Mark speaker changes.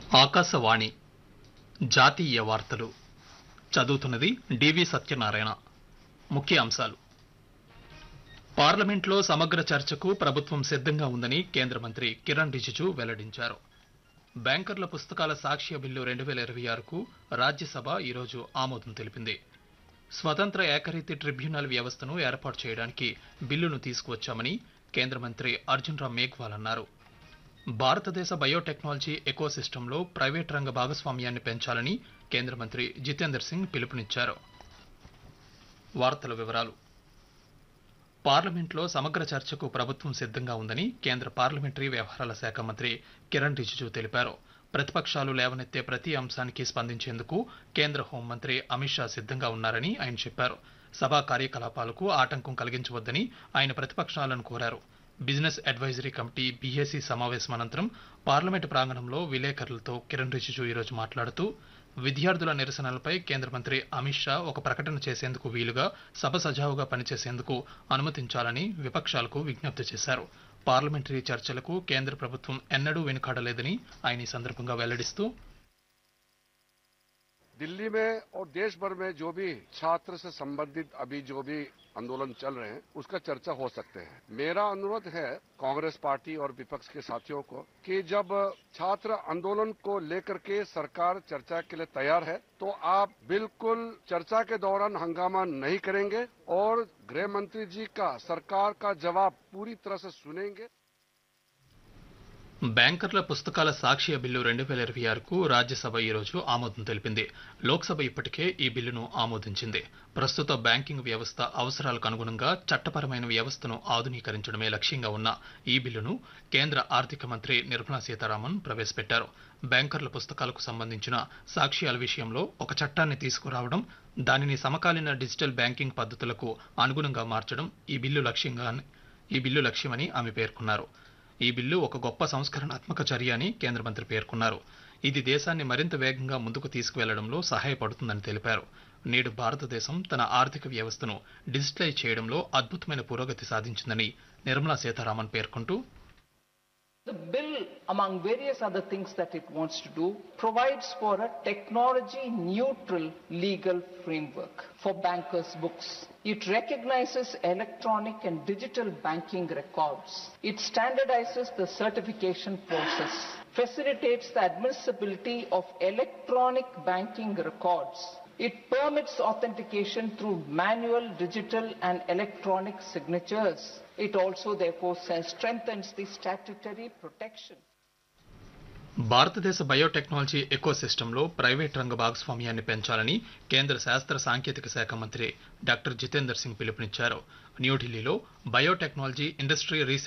Speaker 1: ఆకాశవాణి జాతీయ వార్తలు చదువుతున్నది డివి సత్యనారాయణ ముఖ్య అంశాలు పార్లమెంట్లో సమగ్ర చర్చకు ప్రభుత్వం సిద్ధంగా ఉందని కేంద్ర మంత్రి కిరణ్ రిజిజు వెల్లడించారు బ్యాంకర్ల పుస్తకాల సాక్ష్య బిల్లు రెండు వేల ఇరవై ఆరుకు రాజ్యసభ ఈరోజు ఆమోదం తెలిపింది స్వతంత్ర ఏకరీతి ట్రిబ్యునల్ వ్యవస్థను ఏర్పాటు చేయడానికి బిల్లును తీసుకువచ్చామని కేంద్ర మంత్రి అర్జున్ రామ్ మేఘ్వాల్ అన్నారు భారతదేశ బయోటెక్నాలజీ ఎకోసిస్టంలో ప్రైవేట్ రంగ భాగస్వామ్యాన్ని పెంచాలని కేంద్ర మంత్రి జితేందర్ సింగ్ పిలుపునిచ్చారు వార్తల వివరాలు పార్లమెంట్లో సమగ్ర చర్చకు ప్రభుత్వం సిద్ధంగా ఉందని కేంద్ర పార్లమెంటరీ వ్యవహారాల శాఖ మంత్రి కిరణ్ రిజిజు తెలిపారు ప్రతిపక్షాలు లేవనెత్తే ప్రతి అంశానికి స్పందించేందుకు కేంద్ర హోంమంత్రి అమిత్ షా సిద్ధంగా ఉన్నారని ఆయన చెప్పారు సభా కార్యకలాపాలకు ఆటంకం కలిగించవద్దని ఆయన ప్రతిపక్షాలను కోరారు బిజినెస్ అడ్వైజరీ కమిటీ బీఏసీ సమావేశం అనంతరం పార్లమెంటు ప్రాంగణంలో విలేకరులతో కిరణ్ రిజిజు ఈరోజు మాట్లాడుతూ విద్యార్థుల నిరసనలపై కేంద్ర మంత్రి అమిత్ షా ఒక ప్రకటన చేసేందుకు వీలుగా సభ సజావుగా పనిచేసేందుకు అనుమతించాలని విపక్షాలకు విజ్ఞప్తి చేశారు పార్లమెంటరీ చర్చలకు కేంద్ర ప్రభుత్వం ఎన్నడూ వెనుకాడలేదని ఆయన ఈ సందర్భంగా వెల్లడిస్తూ
Speaker 2: दिल्ली में और देश भर में जो भी छात्र से संबंधित अभी जो भी आंदोलन चल रहे हैं उसका चर्चा हो सकते हैं मेरा अनुरोध है कांग्रेस पार्टी और विपक्ष के साथियों को कि जब छात्र आंदोलन को लेकर के सरकार चर्चा के लिए तैयार है तो आप बिल्कुल चर्चा के दौरान हंगामा नहीं करेंगे और गृह मंत्री जी का सरकार का जवाब पूरी तरह से सुनेंगे
Speaker 1: బ్యాంకర్ల పుస్తకాల సాక్ష్య బిల్లు రెండు వేల ఇరవై ఆరుకు రాజ్యసభ ఈరోజు ఆమోదం తెలిపింది లోక్సభ ఇప్పటికే ఈ బిల్లును ఆమోదించింది ప్రస్తుత బ్యాంకింగ్ వ్యవస్థ అవసరాలకు అనుగుణంగా చట్టపరమైన వ్యవస్థను ఆధునీకరించడమే లక్ష్యంగా ఉన్న ఈ బిల్లును కేంద్ర ఆర్థిక మంత్రి నిర్మలా సీతారామన్ ప్రవేశపెట్టారు బ్యాంకర్ల పుస్తకాలకు సంబంధించిన సాక్ష్యాల విషయంలో ఒక చట్టాన్ని తీసుకురావడం దానిని సమకాలీన డిజిటల్ బ్యాంకింగ్ పద్ధతులకు అనుగుణంగా మార్చడం ఈ బిల్లు లక్ష్యంగా ఈ బిల్లు లక్ష్యమని ఆమె పేర్కొన్నారు ఈ బిల్లు ఒక గొప్ప సంస్కరణాత్మక చర్య అని కేంద్ర మంత్రి పేర్కొన్నారు ఇది దేశాన్ని మరింత వేగంగా ముందుకు తీసుకువెళ్లడంలో సహాయపడుతుందని తెలిపారు నేడు భారతదేశం తన ఆర్థిక వ్యవస్థను డిజిటలైజ్ చేయడంలో అద్భుతమైన పురోగతి సాధించిందని నిర్మలా సీతారామన్ పేర్కొంటూ
Speaker 3: The bill, among various other things that it wants to do, provides for a technology neutral legal framework for bankers' books. It recognizes electronic and digital banking records. It standardizes the certification process, facilitates the admissibility of electronic banking records. It permits authentication through manual, digital, and electronic signatures. It also, therefore, strengthens the statutory protection.
Speaker 1: భారతదేశ biotechnology ఎకోసిస్టంలో private రంగ భాగస్వామ్యాన్ని పెంచాలని కేంద్ర శాస్త్ర సాంకేతిక శాఖ మంత్రి డాక్టర్ జితేందర్ సింగ్ పిలుపునిచ్చారు న్యూఢిల్లీలో బయోటెక్నాలజీ ఇండస్ట్రీ రీసెర్చ్